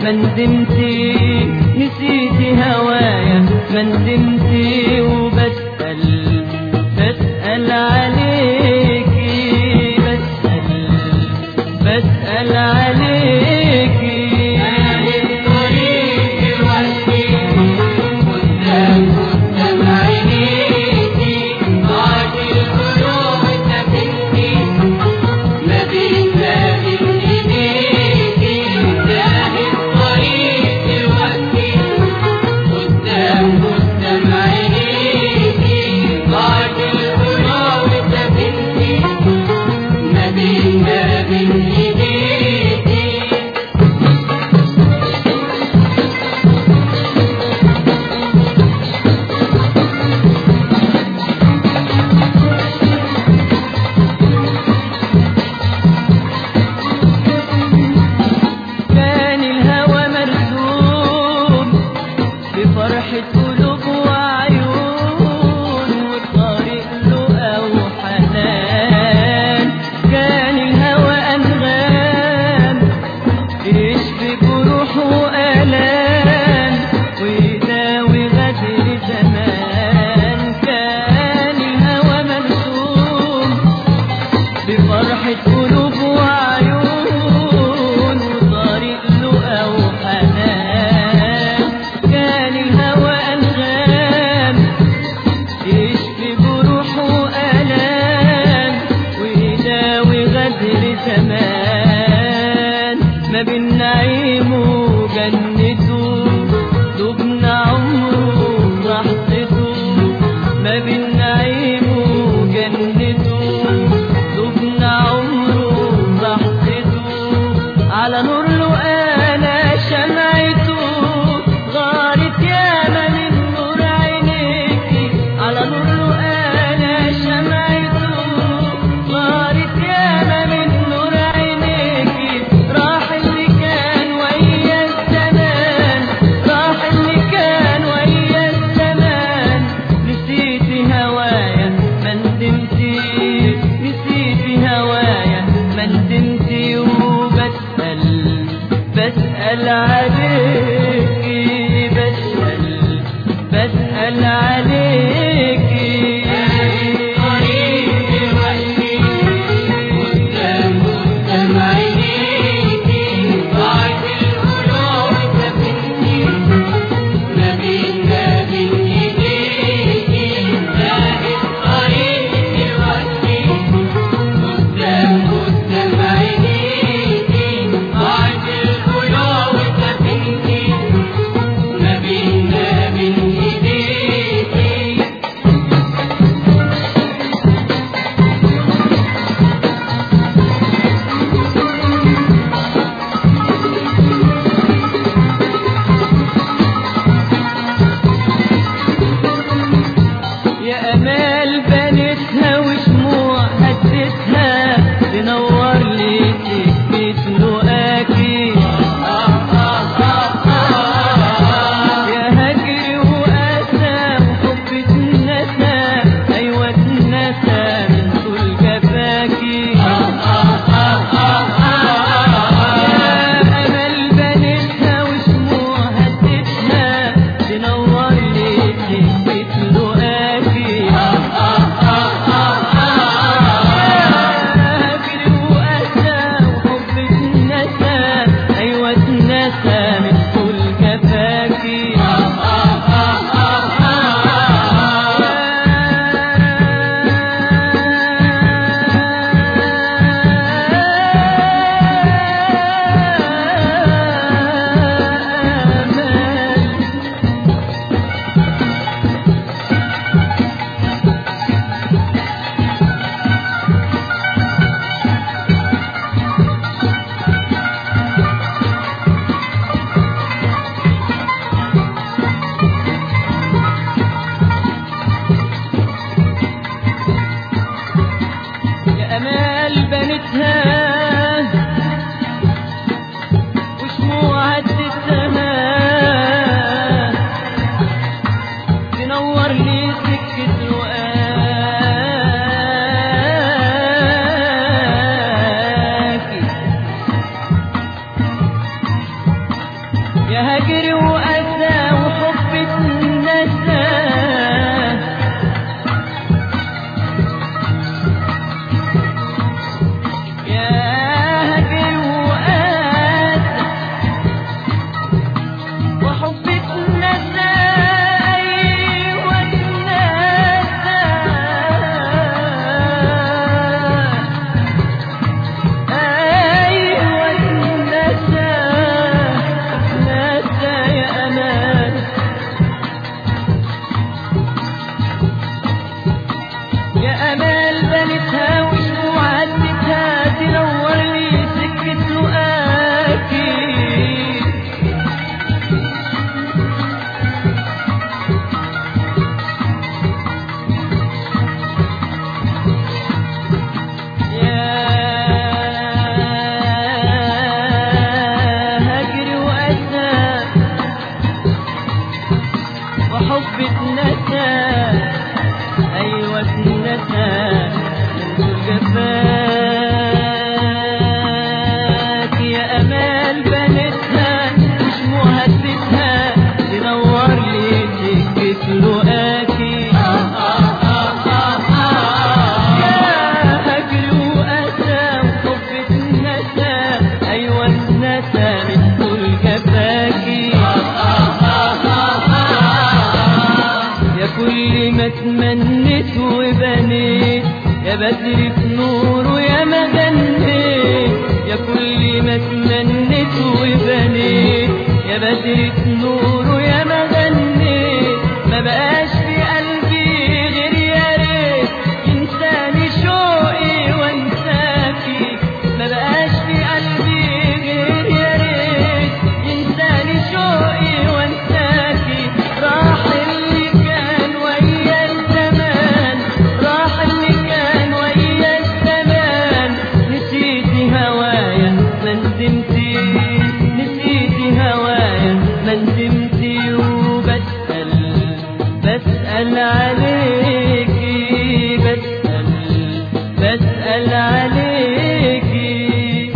ما ندمتي نسيتي هوايا ما ندمتي وبسأل بسأل عليكي بسأل بسأل عليكي الطريق الوحيد قدام قدام عينيكي ضاعت القلوب سكنتي ما بين ما بين ايديكي قدام الطريق الوحيد قدام قدام عينيكي ضاعت القلوب سكنتي ما بين ما بين ايديكي كان الهوى مرسوم بفرحة قلوب وعيون والطريق له وحنان كان الهوى أنغام يشفي جروح وآلام ويداوي غدر زمان كان الهوى مرسوم بفرحة قلوب وعيون وطريق له وحنان كان الهوى أنغام يشفي جروح وآلام ويداوي غدر زمان ما بين نعيم وجنته دبنا عمره براحته ما بين نعيم وجنته دبنا عمره براحته على نور له انا شمعته غارت ياما من نور عينيكي على نور له انا شمعته غارت ياما من نور عينيكي راح اللي كان ويا الزمان راح اللي كان ويا الزمان نسيتي هوايا ما ندمتي نسيتي هوايا ما ندمتي وبسأل بسأل عليكي بسأل بسأل عليكي الطريق الوحيد قدام قدام عينيكي ضاعت القلوب سكنتي ما بين ما بين ايديكي لاقي الطريق الوحيد قدام قدام عينيكي ضاعت القلوب سكنتي يا هجر وأسى وحب اتنسى يا هجر وأسى وحب اتنسى أيوة اتنسى أيوة اتنسى اتنسى يا أمان يا أمال بنتها وشموع عدتها تنور لي سكة لقاكي يا هجر وأسى وحب اتنسى أيوة اتنسى من جفاك يا أمال بنتها وشموع هدتها تنور لي سكة لقاكي يا هجر وأسى وحب اتنسى أيوة اتنسى من كل جفاكي يا كل ما تمنيت وبنيت يا بدر في نوره يا ما غنيت يا كل ما تمنيت وبنيت يا بدر في نوره يا ما غنيت ما بقاش في قلبي غير يا ريت ينساني شوقي وانساكي ما بقاش في قلبي غير يا ريت ينساني شوقي وانساكي راح اللي كان ويا الزمان راح اللي كان ويا الزمان نسيتي هوايا ما ندمتي نسيتي هوايا ما ندمتي وبسأل بسأل عليكي بسأل بسأل عليكي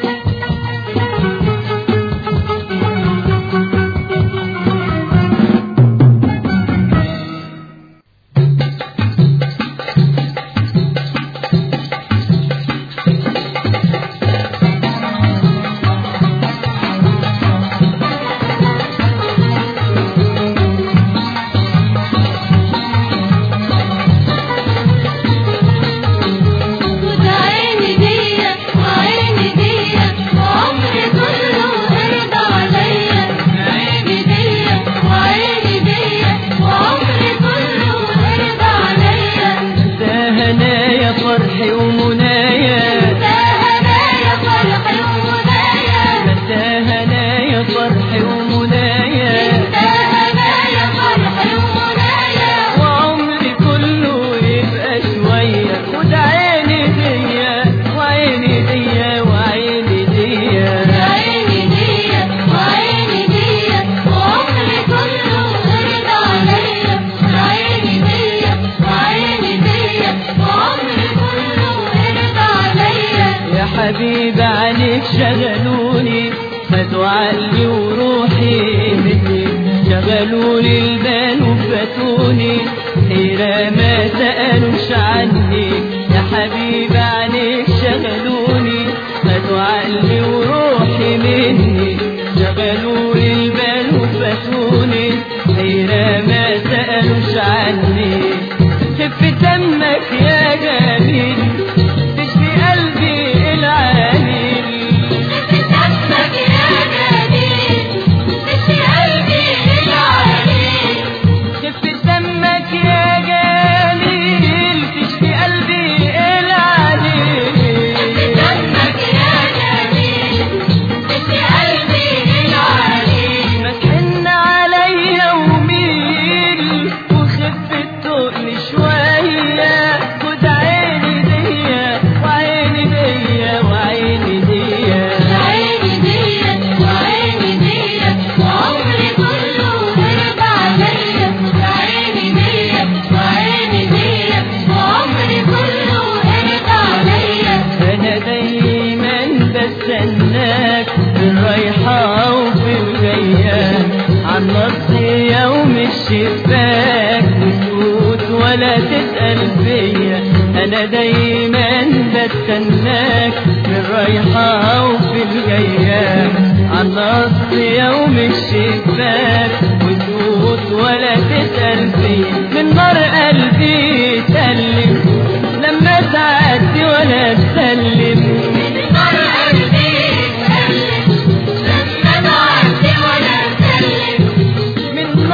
خد عيني ديا وعيني ديا وعمري كله ارضى عليا عيني ديا وعيني ديا وعمري كله ارضى عليا ده هنايا فرحي ومنايا ده هدايا فرحي ومنايا ده هنايا فرحي ومنايا ده هدايا فرحي ومنايا وعمري كله يبقى شوية خد عيني ديا وعيني ديا وعيني ديا عيني ديا وعيني ديا وعمري كله ارضى عليا عيني ديا وعيني ديا وعمري كله ارضى عليا يا حبيبي عليك شغلوني خدوا عقلي وروحي مني شغلوا لي البال وفاتوني حيرة ما سألوش عني يا حبيبي عليك شغلوني خدوا عقلي وروحي مني شغلوا لي البال وفاتوني حيرة ما سألوش عني خف دمك يا جميل تشفي قلبي العليل دمك يا جميل تشفي قلبي العليل خف دمك يا جميل تشفي قلبي العليل دمك يا جميل تشفي قلبي العليل ما تحن عليا وميل وخف التقل شوية خد عيني ديا وعيني ديا وعيني ديا عيني ديا وعيني ديا وعمري كله ارضى عليا عيني ديا وعيني ديا وعمري كله ارضى عليا أنا دايما بستناك في الرايحة وفي الجاية عالنص يوم الشباك وتفوت ولا تسأل فيا أنا دايما بستناك في الرايحة وفي الجاية عالنص يوم الشباك وتفوت ولا تسأل فيا من نار قلبي سلم لما تعدي ولا تسلم من نار قلبي اتألم لما تعدي ولا تسلم من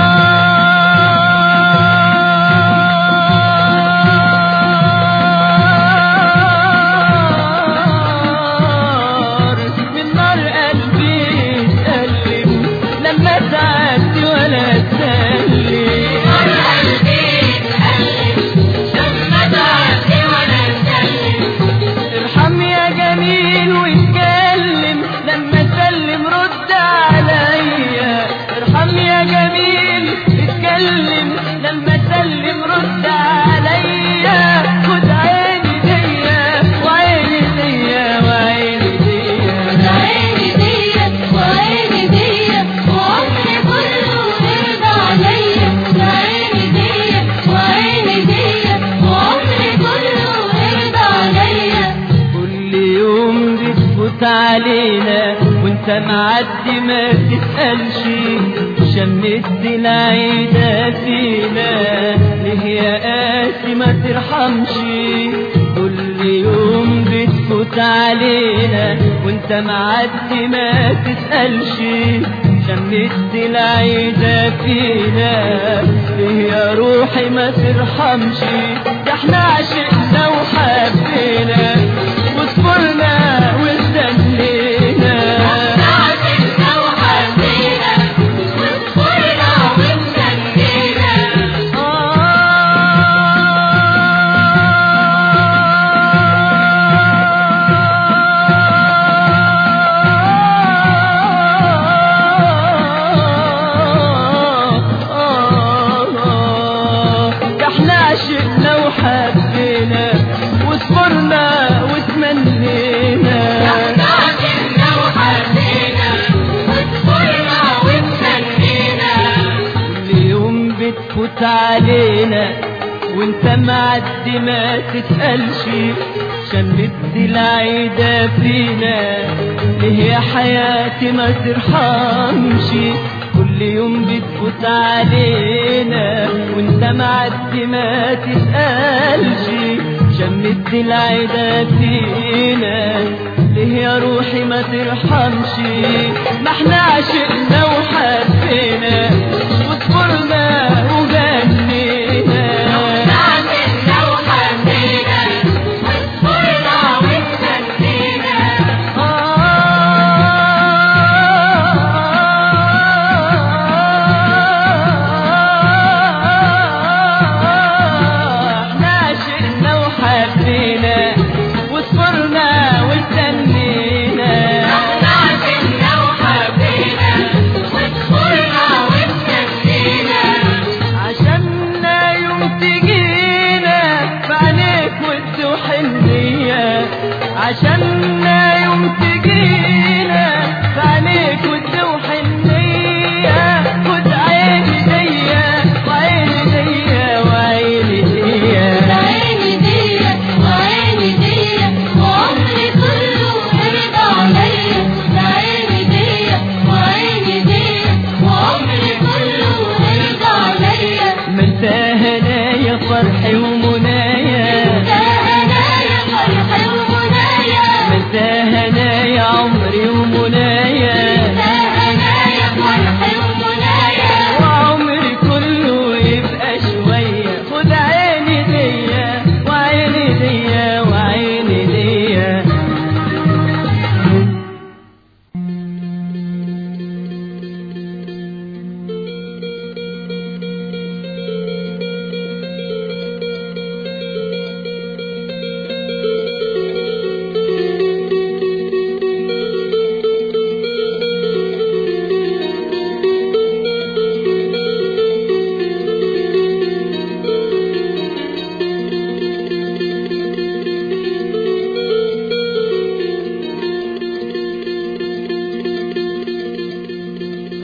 نار من نار قلبي تألم لما تعدي ولا تسلم نار قلبي اتألم لما تعدي ولا تسلم ارحم يا جميل واتكلم لما سلم رد عليا ارحم يا جميل اتكلم لما سلم رد عليا خد عيني ديا وعيني ديا وعيني ديا عيني ديت وعيني ديت وعمري كله ارضى عليا عيني ديت وعيني ديت وعمري كله ارضى عليا كل يوم بتفوت علينا وانت معدي ما تسألش شمت العيدة فينا ليه يا قاسي ما ترحمش كل يوم بتفوت علينا وانت معدي ما تسألش شمت العيدة فينا ليه يا روحي ما ترحمش ده احنا عشقنا وحبينا وصبرنا واستنينا عاشقنا وحبينا وصبرنا واستنينا ده احنا عشقنا وحبينا وصبرنا وتمنينا عاشقنا وحبينا وصبرنا واستنينا كل يوم بتفوت علينا وانت معدي ما تسألش شمت العيدة فينا ليه يا حياتي ما ترحمش كل يوم بتفوت علينا وانت معدي ما تسألش شمت العيدة فينا ليه يا روحي ما ترحمش ما احنا عشقنا وحبينا وصبرنا وغنينا عاشقنا وحبينا وصبرنا واستنينا احنا عشقنا وحبينا وصبرنا واستنينا عاشقنا وحبينا وصبرنا واستنينا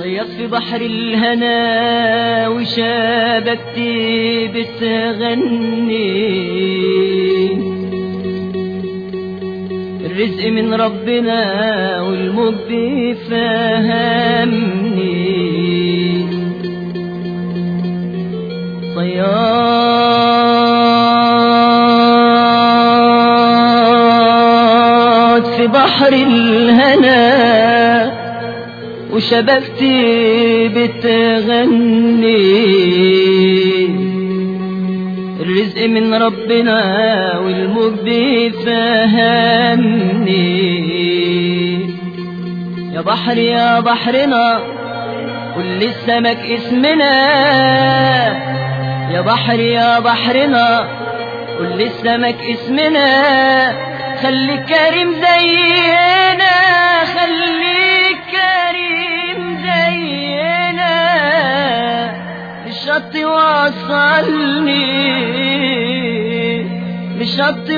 صياد في بحر الهنا وشبكتي بتغني الرزق من ربنا والموج بيفهمني صياد في بحر الهنا وشبكتي بتغني الرزق من ربنا والموج بيفهمني يا بحر يا بحرنا قول للسمك اسمنا يا بحر يا بحرنا قول للسمك اسمنا خلي كريم زينا خلي كريم زينا الشط وصلني الشط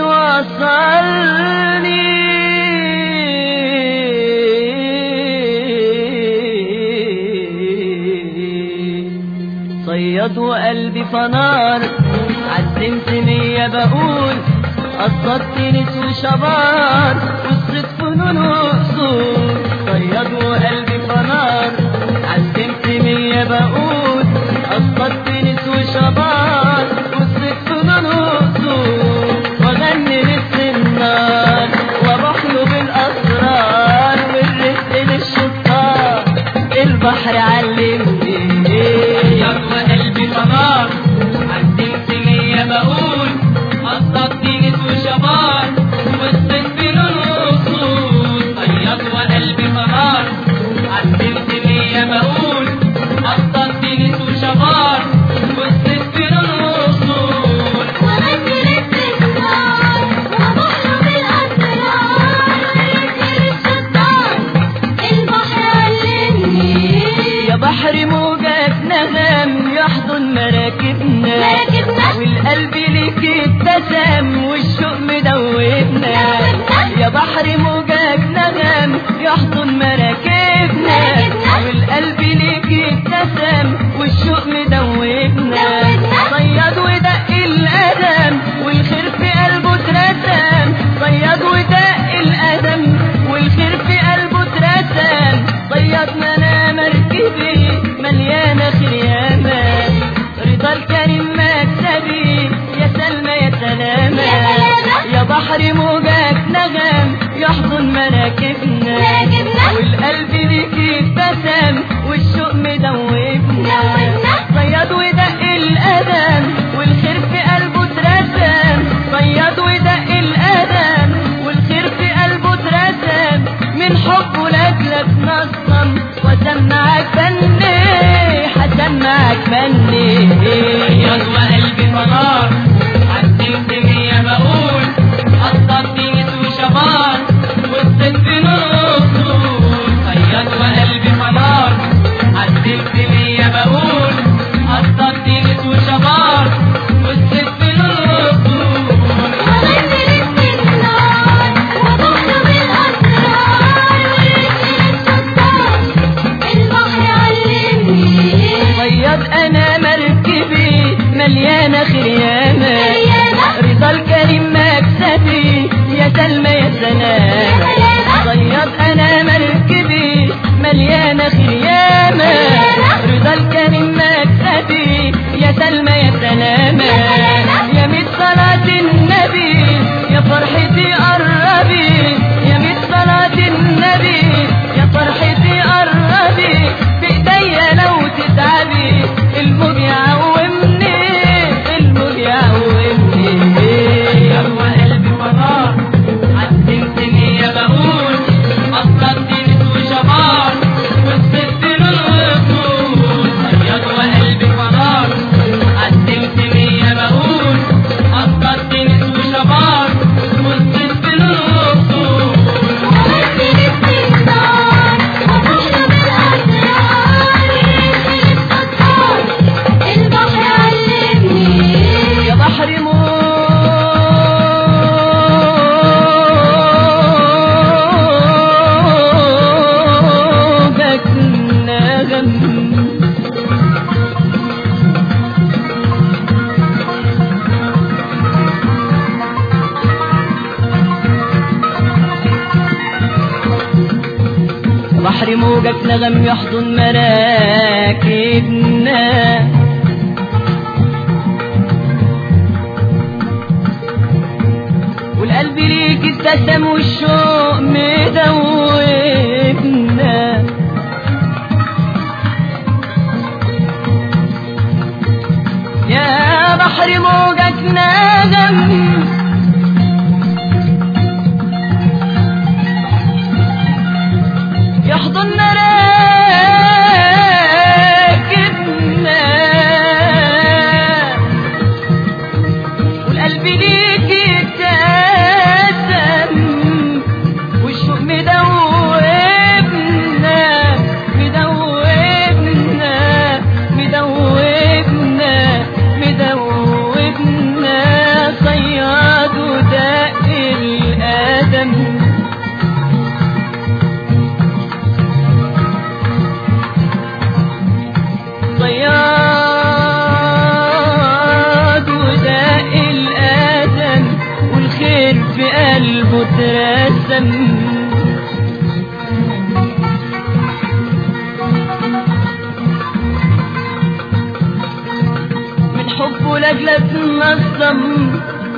وصلني صياد وقلبي فنار عزمت نية بقول قصدت نسو شبار قصة فنون وأصول صياد وقلبي فنار عزمت نية بقول قصدت نسو شبار قصة فنون وأصول وأغني للسنار وبحلو بالأسرار والرزق للشطار البحر علمني صياد وقلبي فنار عدمت نية بقول قصدت نسو شبار وسط فنون وصول صياد وقلبي فنار عدمت نية بقول قصدت نسو شبار وسط فنون وصول وغني للسنار وبحر بالأسرار ويجري الشطار البحر علمني يا بحر موجك نغم يحضن مراكبنا مراكبنا. والقلب ليك ابتسم والشوق مدوبنا يا بحر موجك نغم يحضن مراكبنا مراكبنا. والقلب ليك ابتسم والشوق مدوبنا مدوبنا. صياد ودق القدم والخير في قلبه اترسم صياد ودق القدم والخير في قلبه اترسم صيادنا انا مركبي مليانه خيامه رضا الكريم مكسبي يا سلمى يا سلامه يا سلامة. يا بحر موجك نغم يحضن مراكبنا مراكبنا. والقلب ليك ابتسم والشوق مدوبنا مدوبنا. صياد ودق القدم والخير في قلبه اترسم صياد ودق القدم والخير في قلبه اترسم من حبه لاجلك نصم وسمعك فني هسمعك فني صياد وقلبي فنار عدمت نية بقول قصدت نسو شبار وسط فنون وصول صياد وقلبي فنار عدمت نية بقول قصدت نسو شبار وسط فنون وصول وغني للسنار وبحر بالأسرار ويجري الشطار البحر علمني صياد انا مركبي مليانه خيام بحر موجك نغم يحضن مراكبنا والقلب ليك استسلم والشوق مدوبنا يا بحر موجك نغم يحضن مراكبنا والقلب ليك ابتسم والشوق مدوبنا مدوبنا مدوبنا مدوبنا صياد وداء الآدم صياد وداء الآدم والخير في قلبه ترسم من حبه لجلة تنظم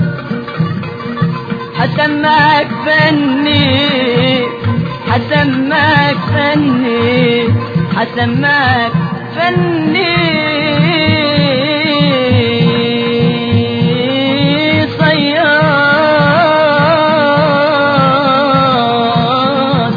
هسمعك فني هسمعك فني هسمعك فني صياد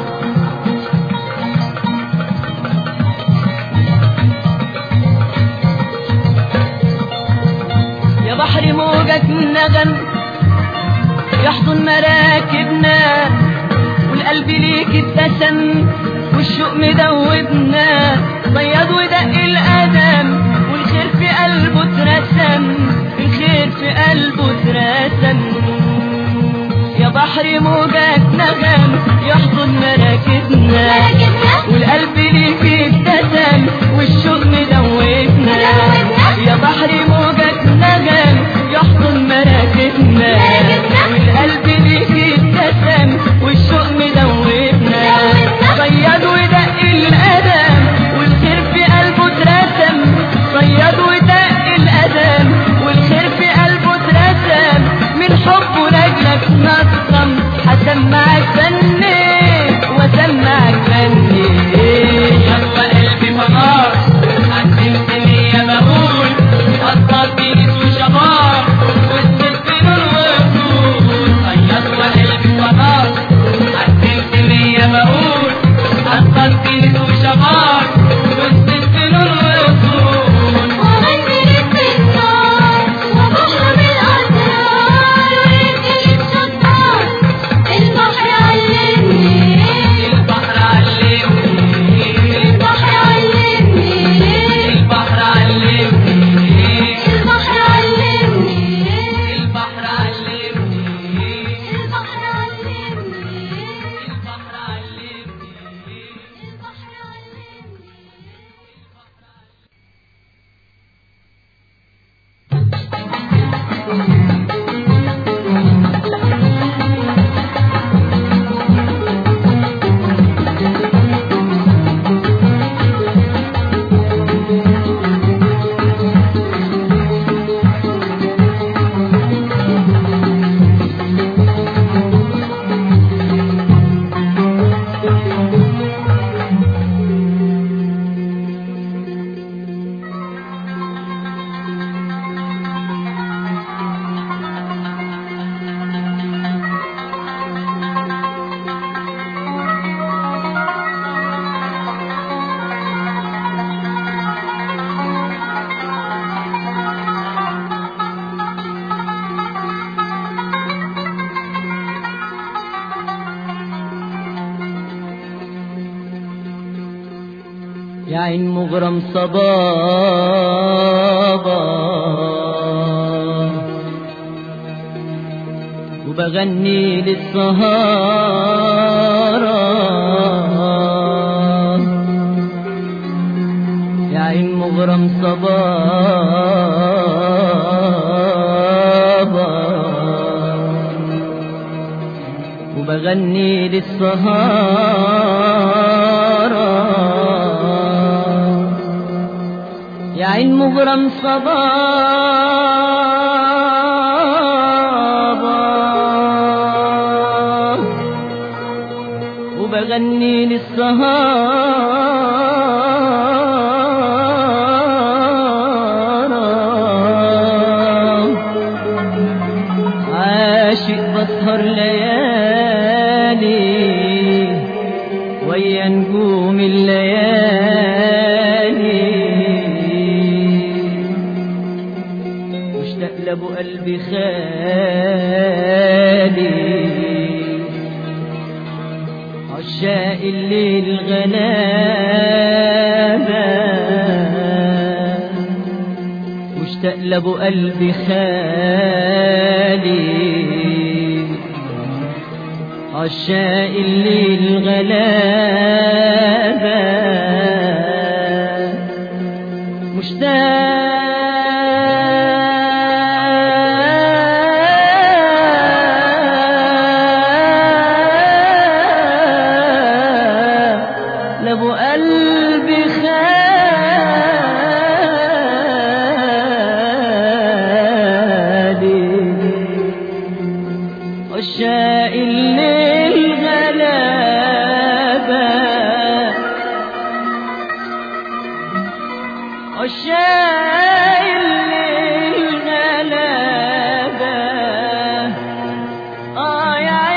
يا بحر موجك نغم يحضن مراكبنا والقلب ليك ابتسم والشوق مدوبنا صياد ودق القدم والخير في قلبه اترسم الخير في قلبه اترسم يا بحر موجك نغم يحضن مراكبنا والقلب ليك ابتسم والشوق مدوبنا يا بحر موجك نغم يحضن مراكبنا والقلب ليك ابتسم والشوق مدوبنا صياد ودق القدم والخير في قلبه اترسم صياد ودق القدم والخير في قلبه اترسم من حبه رجلك نظم هسمعك فني واسمعك فني جوا قلبي فنار قدمتني يا بقول قطر بيت وشباب والست نور وفضول صياد وقلبي فنار قدمتني يا بقول قطر بيت وشباب والست نور وفضول وغني بالنار وبحر بالأسرار ويمكن الشطار البحر علمني البحر علمني البحر علمني البحر علمني البحر علمني البحر علمني البحر علمني البحر علمني البحر علمني يا عين مغرم صبابا وبغني للسهارة يا عين مغرم صبابا وبغني للسهارة عين مغرم صبابا وبغني للسهارة عاشق بسهر ليالي ويا نجوم الليالي مشتاق لابو قلبي خالي عشاق الليل غلابة مشتاق لابو قلبي خالي عشاق الليل غلابة مشتاق لابو قلبي خالي عشاق الليل غلابة عشاق الليل غلابة آه يا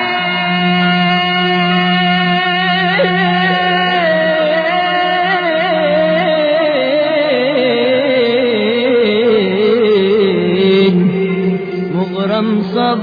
عين مغرم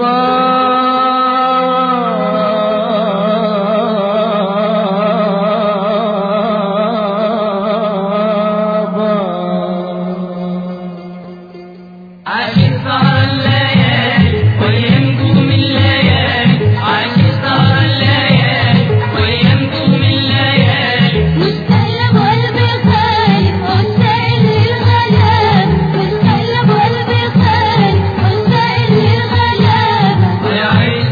صبابا عاشق سهر الليالي ويا نجوم الليالي عاشق سهر الليالي ويا نجوم الليالي مستقلب قلبي خالي وسائل للغلاب مستقلب قلبي خالي وسائل للغلاب ويا عين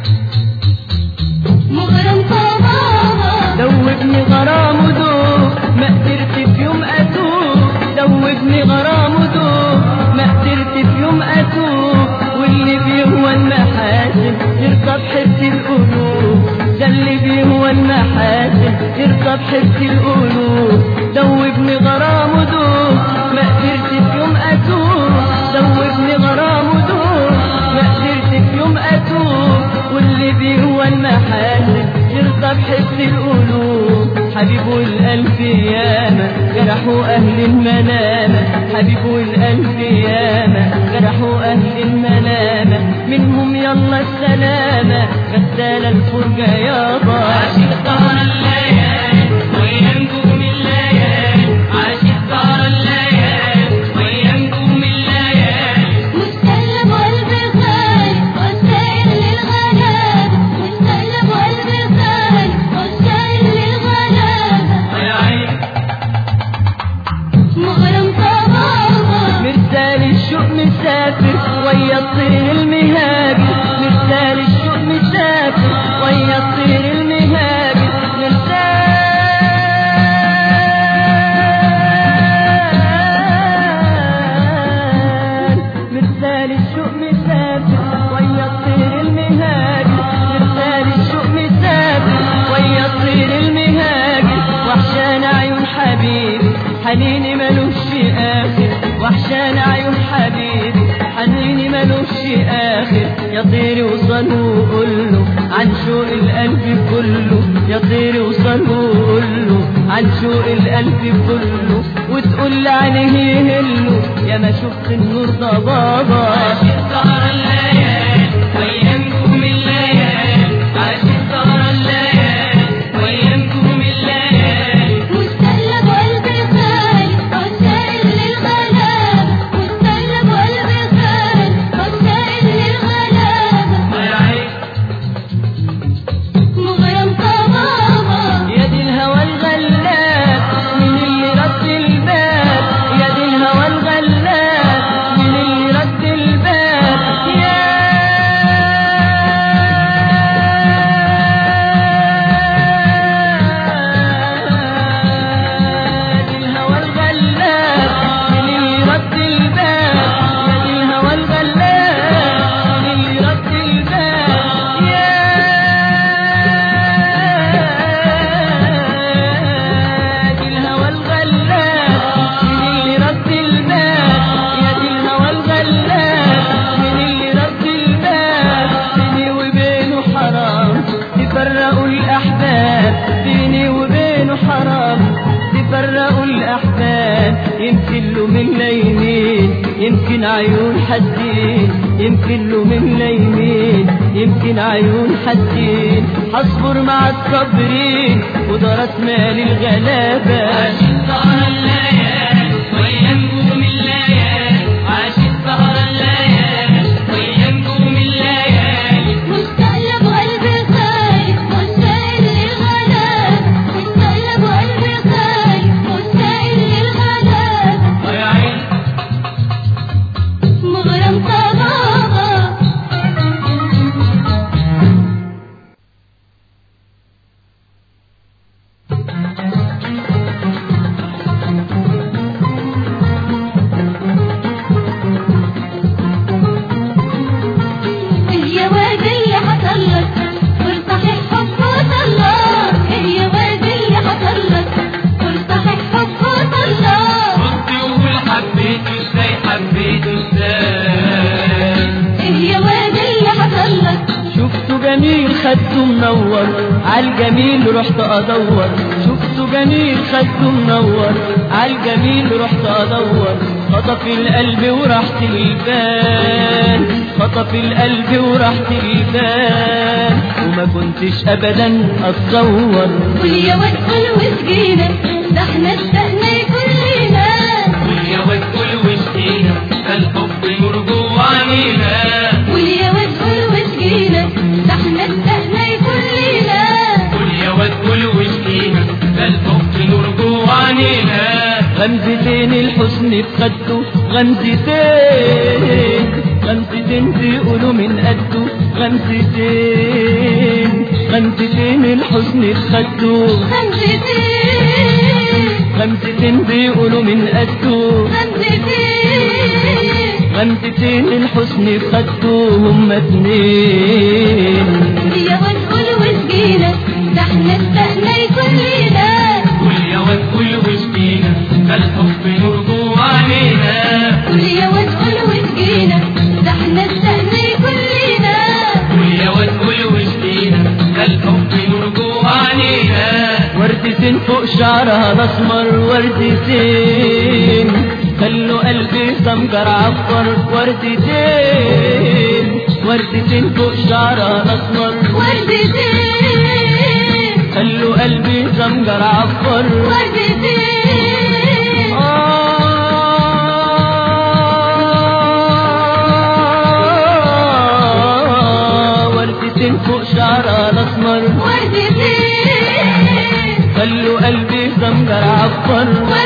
مغرم صبابا دوبني غرام ودوب ما قدرت في يوم اتوب دوبني غرام ودوب ما قدرت في يوم اتوب واللي بيهوى المحاسن يركب حس القلوب ده اللي بيهوى المحاسن يركب حس القلوب دوبني غرام ودوب ما قدرت في يوم اتوب دوبني غرام ودوب ما قدرت في يوم اتوب واللي بيهوى المحاسن يرضى بحس القلوب حبيبه الألف ياما جرحوا أهل المنامة حبيبه الألف ياما جرحوا أهل المنامة منهم يلا السلامة غسالة الفرجة يابا عاشق سهر الليالي ويا نجوم الليالي عاشق سهر الليالي ويا نجوم الليالي مستقلب قلبي خالي وسائل للغلاب مستقلب قلبي خالي وسائل للغلاب ويا عين مغرم صبابا مرسال الشوق مسافر ويا الطير المهاجر مرسال الشوق مسافر ويا الطير المهاجر مرسال مرسال الشوق مسافر ويا الطير المهاجر مرسال الشوق مسافر ويا الطير المهاجر وحشان عيون حبيبي حنيني ملوش آخر وحشان عيون حبيبي حنيني ملوش آخر يا طيري وصل وقول له عن شوق القلب كله يا طيري وصل وقول له عن شوق القلب كله وتقول لي عليه يهله يا ما شفت النور ده بابا عاشق سهر الليالي ويا نجوم الليالي عاشق سهر الليالي ويا نجوم الليالي مستقلب قلبي خالي وسائل للغلاب مستقلب قلبي خالي وسائل للغلاب ويا عين مغرم صبابا يا دي الهوى الغلاب من اللي رد الباب يا دي الهوى الغلاب من اللي رد الباب يا يمكن له من يمين يمكن عيون حدين يمكن له من يمين يمكن عيون حدين حصبر مع الصابرين وده راس مال الغلابة عاشت سهر الليالي ويا نجوم الليالي عاشت سهر الليالي ويا نجوم الليالي مستقلب قلبي خايف مستقل للغلاب مستقلب قلبي خايف مستقل للغلاب يا عين مغرم طبابة يا واد اللي حصل لك وارتاح حب وطلع يا واد اللي حصل لك وارتاح حب وطلع رد وقول حبيته ازاي حبيته ازاي يا واد اللي حصل لك شفته جميل خدته منور عالجميل رحت ادور شفته جميل خدته منور عالجميل رحت ادور خطف القلب ورحت البال خطف القلب ورحت البال وما كنتش ابدا اتصور قول يا واد قول وسجينا ده احنا اشتقنا كلنا قول يا واد قول واشتينا ده الحب نور جوه عينينا قول يا واد قول وسجينا ده احنا اشتقنا كلنا قول يا واد قول واشتينا ده الحب نور جوه عينينا غمزتين الحسن في خده غمزتين غمزتين بيقولوا من قده غمزتين غمزتين الحسن في خده خمستين غمزتين بيقولوا من قده خمستين غمزتين الحسن في خده هما اتنين يا واد قول وسجينا ده احنا اشتقنا كلنا قول يا واد قول واشتينا ده الحب نور جوه عينينا قول يا واد قول وسجينا ده احنا اشتقنا كلنا قول يا واد قول واشتينا ده الحب نور جوه عينينا وردتين فوق شعرها الاسمر وردتين خلوا قلبي سمجر عفر وردتين وردتين فوق شعرها الاسمر وردتين خلوا قلبي سمجر عفر وردتين آه وردتين فوق شعرها الاسمر وردتين خلوا قلبي سمجر عفر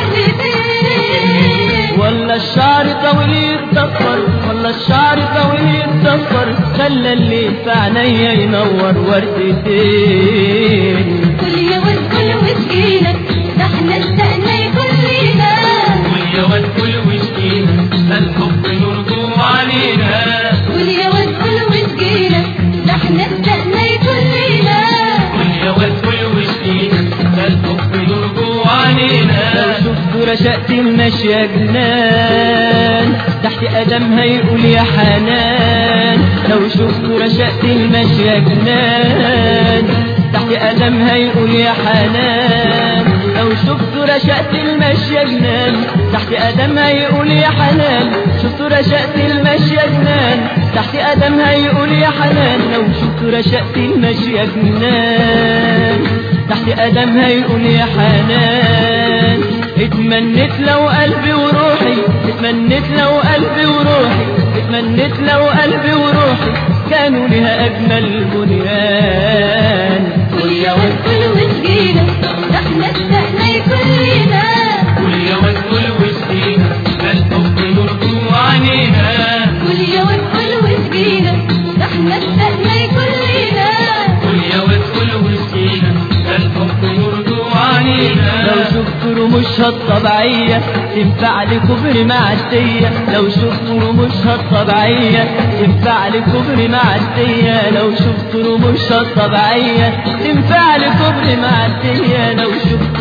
وردتين ولا الشعر طويل يتدفر ولا الشعر طويل يتدفر خلى الليل في عينيا ينور وردتين كل يا واد كل وسكينة ده احنا اشتقنا كلنا قول يا واد قول واشتينا ده الحب نور جوه عينينا كل يا واد كل وسكينة ده احنا اشتقنا كلنا قول يا واد قول واشتينا ده الحب نور جوه عينينا لو شفت رشقت المشي جنان تحت قدمها يقول يا حنان لو شفت رشقت المشي جنان تحت قدمها يقول يا حنان لو شفت رشقت المشي جنان تحت قدمها يقول يا حنان شفت رشقت المشي جنان تحت قدمها يقول يا حنان لو شفت رشقت المشي جنان تحت قدمها يقول يا حنان اتمنيت لو قلبي وروحي اتمنيت لو قلبي وروحي اتمنيت لو قلبي وروحي كانوا لها اجمل بنيان كل يا واد كل وسكينة ده احنا اشتقنا كلنا قول يا واد قول واشتينا ده الحب نور جوه عينينا كل يا واد كل وسكينة ده احنا اشتقنا كلنا قول يا واد قول واشتينا ده الحب نور جوه عينينا لو شفت رموشها الطبيعية تنفع لكبر معدية لو شفت رموشها الطبيعية تنفع لكبر معدية لو شفت رموشها الطبيعية تنفع لكبر معدية لو شفت رموشها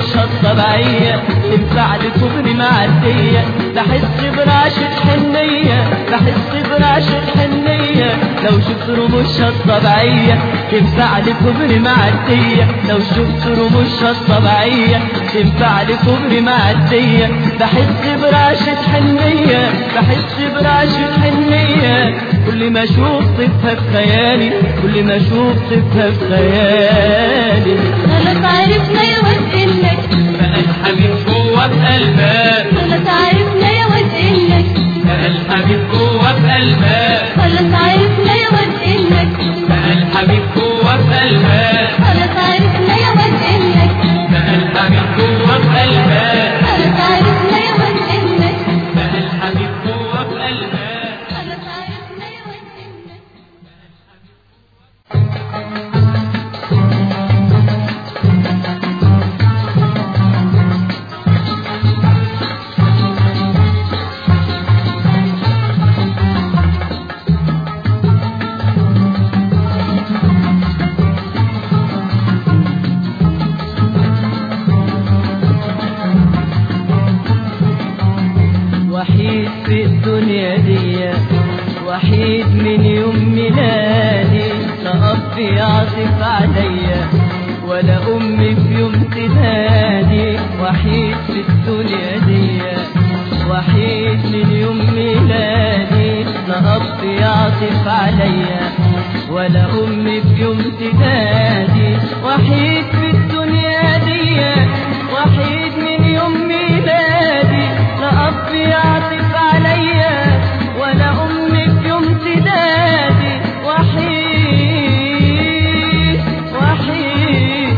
الطبيعية تنفع لكبر معدية بحس برعشة حنية بحس برعشة حنية لو شفت رموشها الطبيعية تنفع لكبر معدية لو شفت رموشها الطبيعية تنفع لكبر معدية بحس برعشة حنية بحس برعشة حنية كل ما اشوف طفها في خيالي كل ما اشوف طفها في خيالي خلاص عرفنا يا واد انك بقى الحبيب جوه بقلبك خلاص عرفنا يا واد انك بقى الحبيب جوه بقلبك خلاص عرفنا يا واد انك بقى الحبيب جوه بقلبك خلاص عرفنا يا واد انك بقى الحبيب جوه بقلبك خلاص عرفنا يا واد انك بقى الحبيب جوه بقلبك خلاص عرفنا يا واد انك وحيد في الدنيا دي وحيد من يوم ميلادي لا أب يعطف عليا ولا أم في يوم تنادي وحيد في الدنيا دي وحيد من يوم ميلادي لا أب يعطف عليا ولا أم في يوم تنادي وحيد في الدنيا دي وحيد من يوم ميلادي لا أب يعطف عليا ولا أم في يوم تدادي وحيد وحيد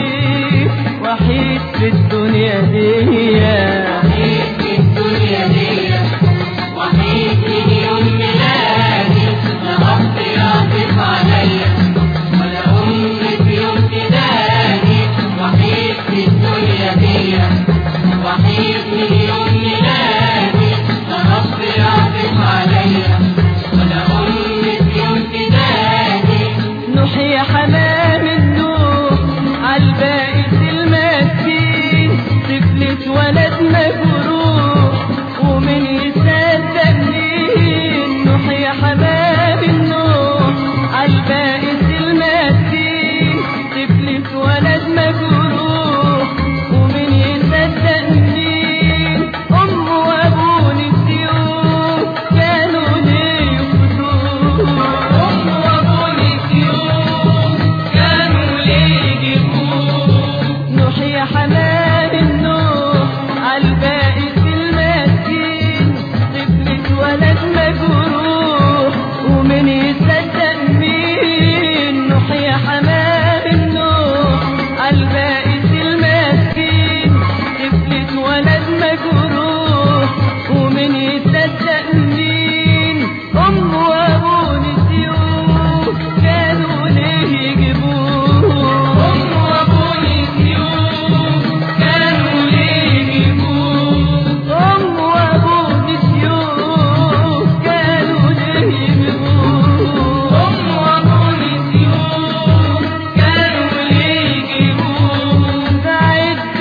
وحيد في الدنيا دي وحيد في الدنيا دي وحيد من يوم ميلادي لا أب يعطف عليا ولا أم في يوم تداني وحيد في الدنيا دي وحيد من يوم ميلادي لا أب يعطف عليا ولا أم في يوم تداني نحيا حمام النوح عالبائس المسكين طفلة ولد مجروح ومن يصدق مين نحيا حمام النوح عالبائس المسكين طفلة ولد مجروح ومن يصدق مين أم وأبوه نسيوه كانوا ليه يخدوه أم وأبوني سيوف كانوا ليه يجيبوه نحيا حمام النوح عالبائس المسكين طفلة ولد مجروح ومن يصدق مين نحيا حمام النوح عالبائس المسكين طفلة ولد مجروح ومن يصدق مين أم وأبوه نسيوه كانوا ليه يجيبوه أم وأبوني سيوف كانوا ليه يجيبوه أم وأبوه نسيوه كانوا ليه يجيبوه أم وأبوني سيوف كانوا ليه يجيبوه بعد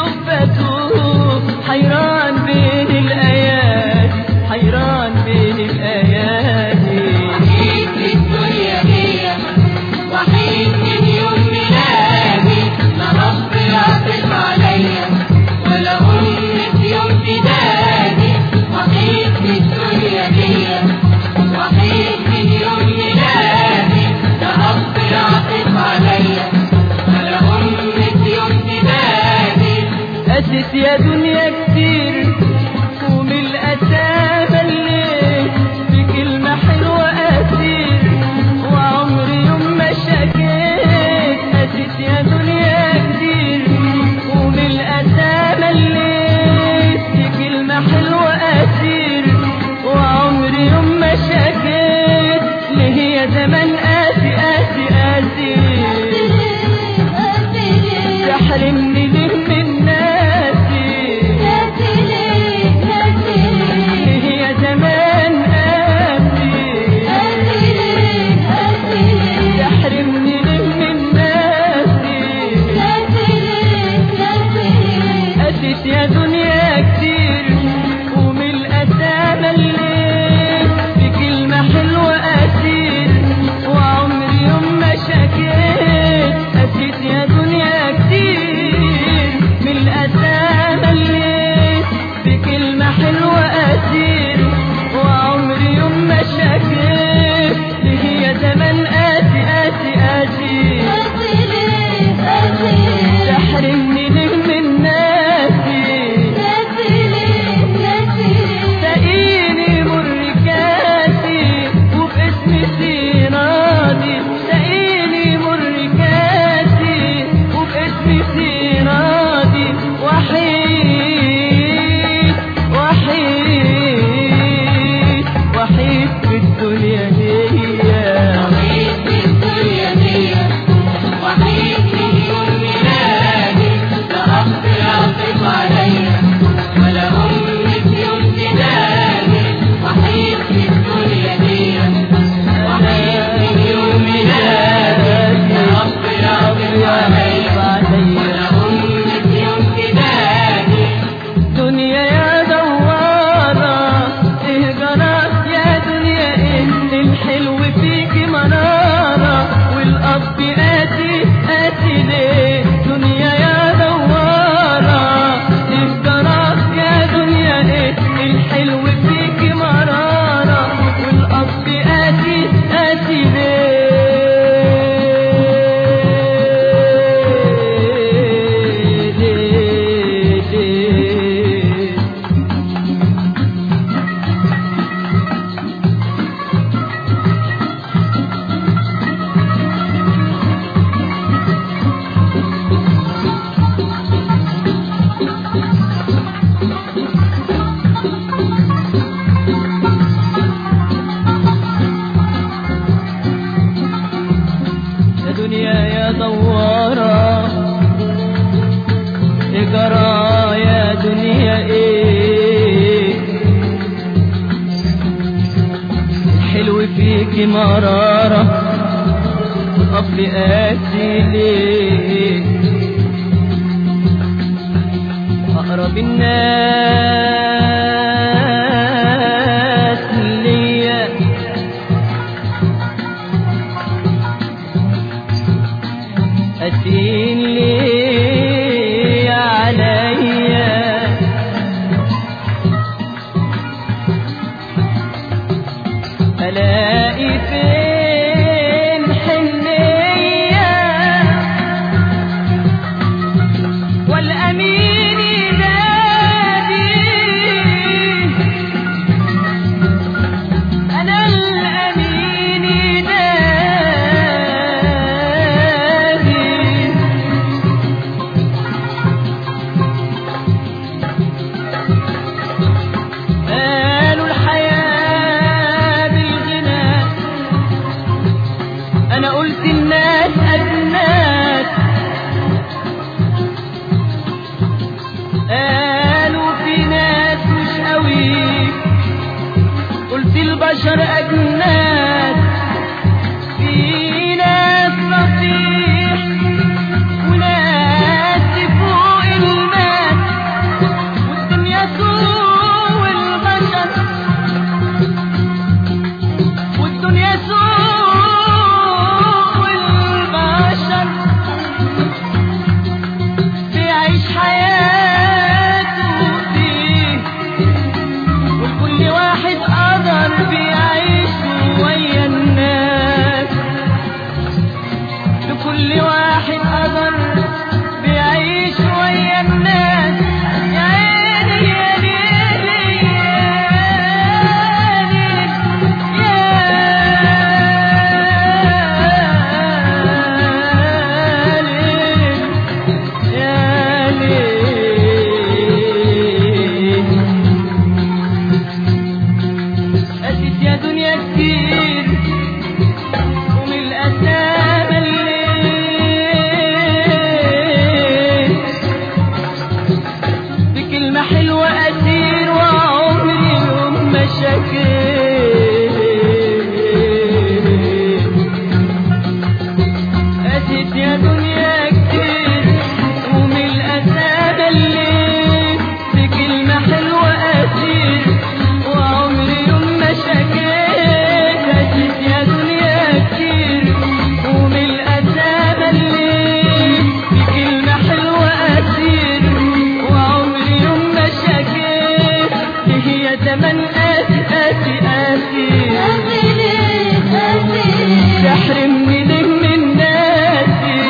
الشبة حيران بين الآيات حيران بين الآيات وحيد في الدنيا دي وحيد من يوم ميلادي لا رب يعطف عليا ولا أم في يوم تداني وحيد في الدنيا دي وحيد من يوم ميلادي لا رب يعطف عليا ولا أم في يوم تداني أسس يا دنيا كتير قوم الأسامة الليل بكلمة حلوة أسير وعمري يوم ما شكيت أسس يا دنيا كتير قوم الأسامة الليل بكلمة حلوة أسير وعمري يوم ما شكيت ليه يا زمان قاسي قاسي قاسي تحرمني ليه من ناسي ليه يا زمان قاسي تحرمني ليه من ناسي جرى يا دنيا ايه الحلو فيك مرارة طب قاسي ليه أقرب الناس ليا أسين لي عليا ألاقي فين حنية والأمين ينادي أنا الأمين ينادي قالوا الحياة بالغنى أنا قلت الناس أجناس قالوا في ناس مش قوي قلت البشر أجناس في ناس رصيح وناس فوق الماس والدنيا سوق والبشر والدنيا سوق والبشر بيعيش حياته فيه وكل واحد قدر بيعيش ويا الناس لكل واحد قدر بيعيش ويا الناس يا عيني يا ليلي يا ليلي يا ليل أسيت يا دنيا كتير ومن الأسامة الليل بكلمة حلوة أسير وعمري يوم ما شكيت أسيت يا دنيا كتير ومن الأسامة الليل بكلمة حلوة أسير وعمري يوم ما شكيت أسيت يا دنيا كتير ومن الأسامة الليل بكلمة حلوة أسير وعمري يوم ما شكيت هي زمن قاسي قاسي قاسي تحرمني ليه من ناسي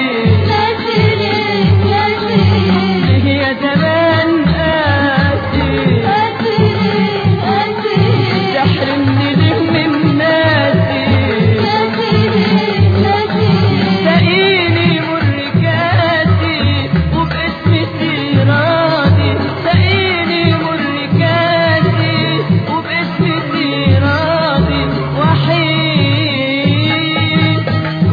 هي زمان قاسي تحرمني ليه من ناسي سقيني مر كاسي وباسمتي راضي سقيني مر كاسي وباسمتي راضي وحيد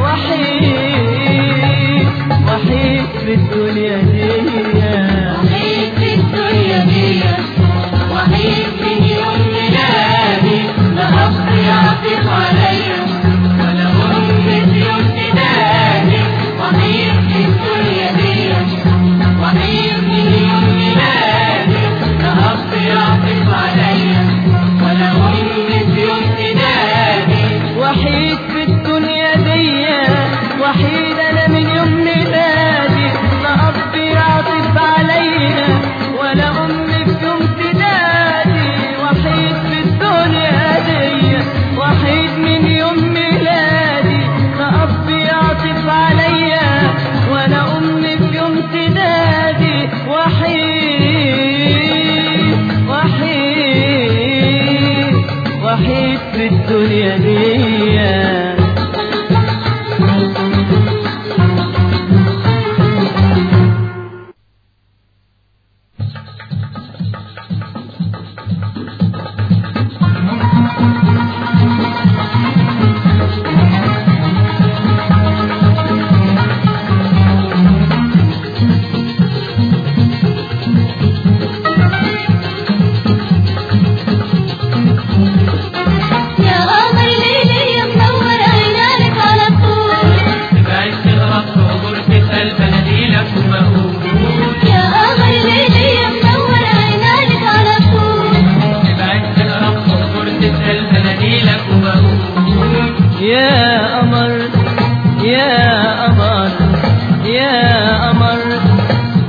وحيد وحيد في الدنيا دي وحيد في الدنيا دي وحيد من يوم ميلادي لا أب يعطف عليا ولا أم في يوم تنادي وحيد في الدنيا دي وحيد من يوم ميلادي لا أب يعطف عليا ولا أم في يوم تنادي وحيد في الدنيا دي وحيد انا من يوم ميلادي لا اب يعطف عليا ولا ام في يوم تنادي وحيد في الدنيا دي وحيد من يوم ميلادي لا اب يعطف عليا ولا ام في يوم تنادي وحيد وحيد وحيد في الدنيا دي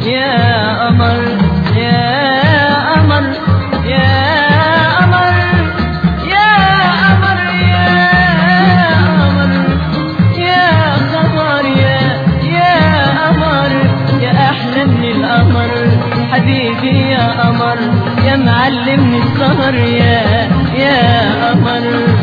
يا قمر يا قمر يا قمر يا قمر يا قمر يا قمر يا يا قمر يا احلى من القمر حبيبي يا قمر يا معلمني السهر يا يا قمر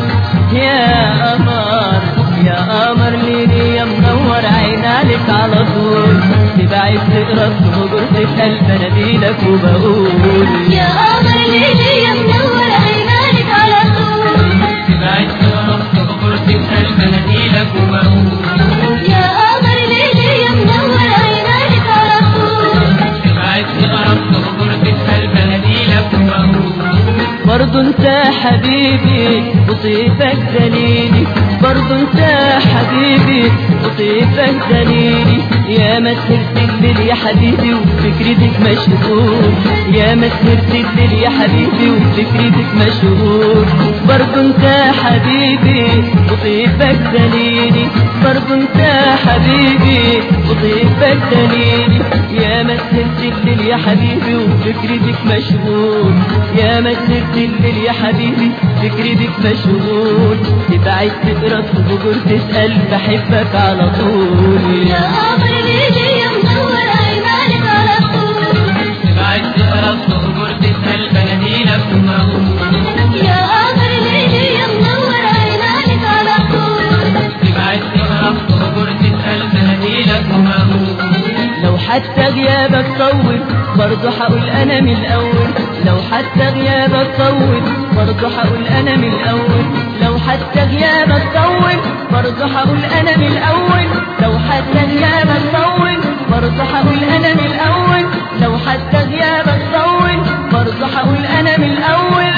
يا قمر يا قمر ليلي يا منور عين عليك على طول تبعد تقرب تهجر تسأل بناديلك وبقول يا قمر ليلي يا منور عينانك على طول تبعد تقرب تغفر تسأل بناديلك وبقول يا قمر ليلي يا منور عينانك على طول تبعد تقرب تغفر تسأل بناديلك وبقول برضو انت حبيبي وطيبك دليلي برضو انت حبيبي وطيبك دليلي يا ما سهرت الليل يا حبيبي وفكرتك مشغول يا ما سهرت الليل يا حبيبي وفكرتك مشغول برضو انت حبيبي وطيبك دليلي برضو انت حبيبي وطيبك دليلي يا ما سهرت الليل يا حبيبي وفكرتك مشغول يا ما سهرت الليل يا حبيبي فكرتك مشغول تبعد تقرا تهجر تسأل بحبك على طول يا قمر ليلي يا منور عينانك على طول تبعد تقرب تغفر تسأل بناديلك وبقول يا قمر ليلي يا منور عينانك على طول تبعد تقرب تغفر تسأل بناديلك وبقول لو حتى غيابك طول برضه هقول انا من الاول لو حتى غيابك طول برضه هقول انا من الاول لو حتى غيابك طول برضه هقول انا من الاول لو حتى غيابك طول برضه هقول انا من الاول لو حتى غيابك طول برضه هقول انا من الاول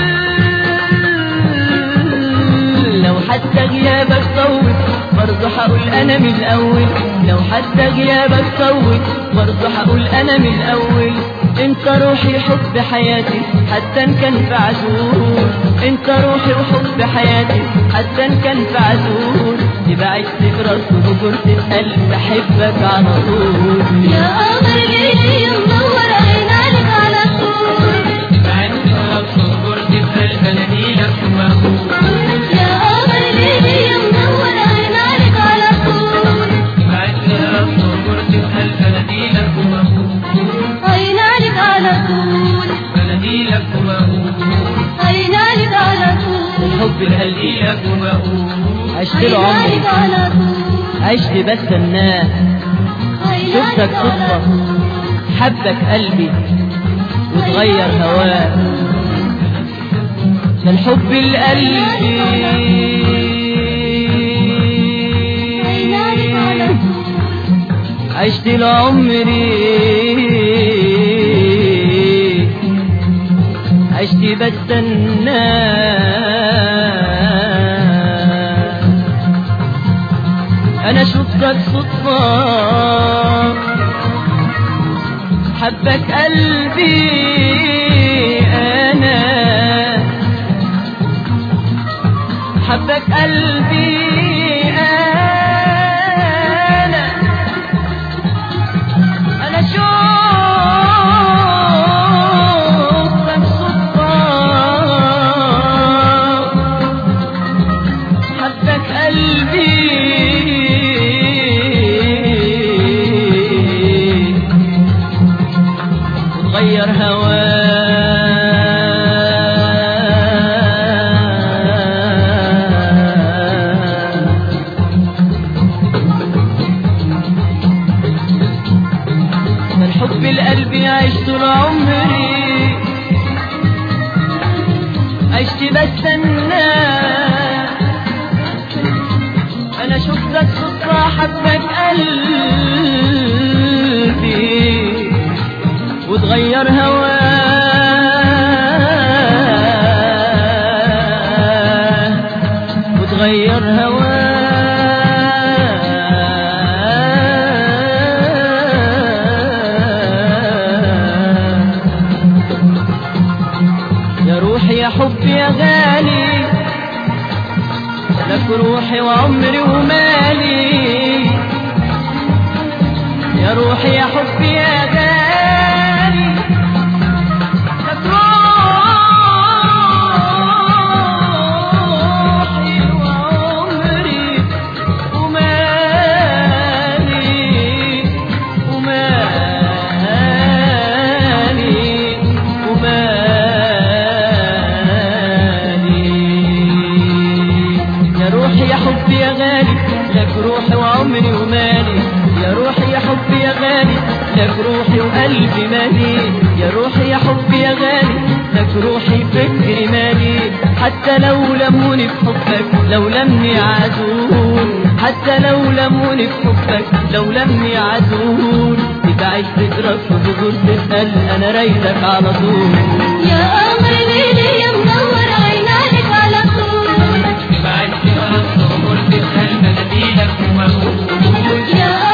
لو حتى غيابك طول برضه هقول انا من الاول لو حتى غيابك طول برضه هقول انا من الاول انت روحي حب حياتي حتى ان كان في عزول انت روحي وحب حياتي حتى ان كان في عزول تبعد تقرا تهجر تسال بحبك على طول يا قمر ليلي يا منور عينانك على طول تبعد تقرب تغفر تسأل بناديلك وبقول يا قمر ليلي يا منور عينانك على طول تبعد تقرب تغفر تسأل بناديلك وبقول عينانك على طول بناديلك وبقول عينانك على طول حب القلب بناديلك وبقول عشت له عينانك عمري على طول عشت بستناه شفتك عينانك على صدفة طول حبك قلبي وتغير هواه ده الحب القلبي عينانك على طول عشت لعمري عشت بستنى انا شفتك صدفة حبك قلبي انا حبك قلبي انا انا شوفتك صدفة حبك قلبي وتغير هواه من حب القلب عشت طول عمري عشت بستنى انا شفتك صدفة حبك قلبي وتغير هواه وتغير هواه يا روحي يا حبي يا غالي لك روحي وعمري ومالي يا روحي يا حبي يا غالي قلبي مالي يا روحي يا حبي يا غالي لك روحي فكري مالي حتى لو لموني في حبك لو لم يعادون حتى لو لموني في حبك لو لم يعادون تبعد تضرب في بذور تسأل أنا رايدك على طول يا قمر ليلي يا منور عينانك على طول بعد تقرب تغمر تسأل مناديلك ومقول يا